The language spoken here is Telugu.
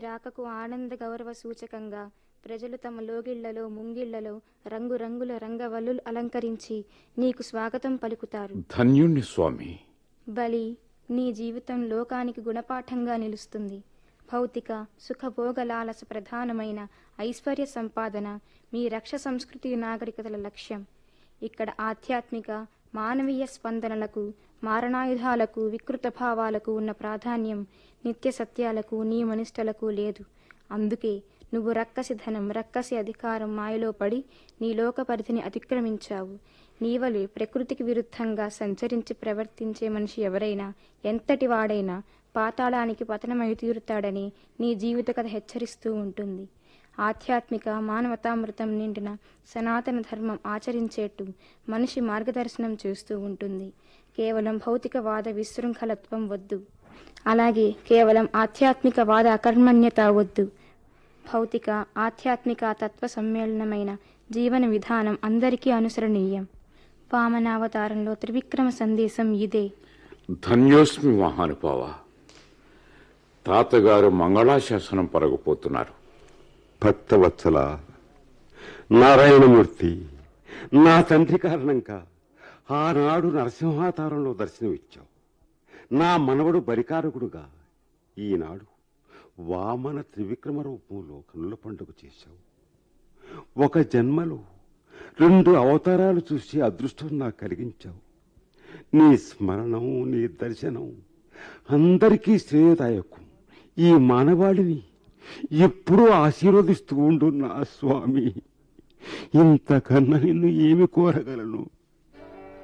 రాకకు ఆనంద గౌరవ సూచకంగా ప్రజలు తమ లోగిళ్లలో ముంగిళ్లలో రంగురంగుల రంగవల్లులు అలంకరించి నీకు స్వాగతం పలుకుతారు ధన్యుణ్ణి స్వామి బలి నీ జీవితం లోకానికి గుణపాఠంగా నిలుస్తుంది భౌతిక సుఖభోగలాలస ప్రధానమైన ఐశ్వర్య సంపాదన మీ రక్ష సంస్కృతి నాగరికతల లక్ష్యం ఇక్కడ ఆధ్యాత్మిక మానవీయ స్పందనలకు మారణాయుధాలకు వికృత భావాలకు ఉన్న ప్రాధాన్యం నిత్య సత్యాలకు నియమనిష్టలకు లేదు అందుకే నువ్వు రక్కసి ధనం రక్కసి అధికారం మాయలో పడి నీ లోక పరిధిని అతిక్రమించావు నీవలి ప్రకృతికి విరుద్ధంగా సంచరించి ప్రవర్తించే మనిషి ఎవరైనా ఎంతటి వాడైనా పాతాళానికి పతనమై తీరుతాడని నీ జీవిత కథ హెచ్చరిస్తూ ఉంటుంది ఆధ్యాత్మిక మానవతామృతం నిండిన సనాతన ధర్మం ఆచరించేట్టు మనిషి మార్గదర్శనం చేస్తూ ఉంటుంది కేవలం భౌతికవాద విశృంఖలత్వం వద్దు అలాగే కేవలం ఆధ్యాత్మిక వాద అకర్మణ్యత వద్దు భౌతిక ఆధ్యాత్మిక తత్వ సమ్మేళనమైన జీవన విధానం అందరికీ అనుసరణీయం వామనావతారంలో త్రివిక్రమ సందేశం ఇదే ధన్యోస్మి మహానుభావ తాతగారు మంగళాశాసనం పరగపోతున్నారు భక్తవత్సల నారాయణమూర్తి నా తండ్రి కారణంగా ఆనాడు నరసింహావతారంలో దర్శనమిచ్చావు నా మనవడు బరికారకుడుగా ఈనాడు వామన త్రివిక్రమ రూపంలో కనుల పండుగ చేశావు ఒక జన్మలో రెండు అవతారాలు చూసి అదృష్టం నాకు కలిగించావు నీ స్మరణం నీ దర్శనం అందరికీ శ్రేయదాయకం ఈ మానవాళిని ఎప్పుడూ ఆశీర్వదిస్తూ ఉండు నా స్వామి ఇంతకన్నా నిన్ను ఏమి కోరగలను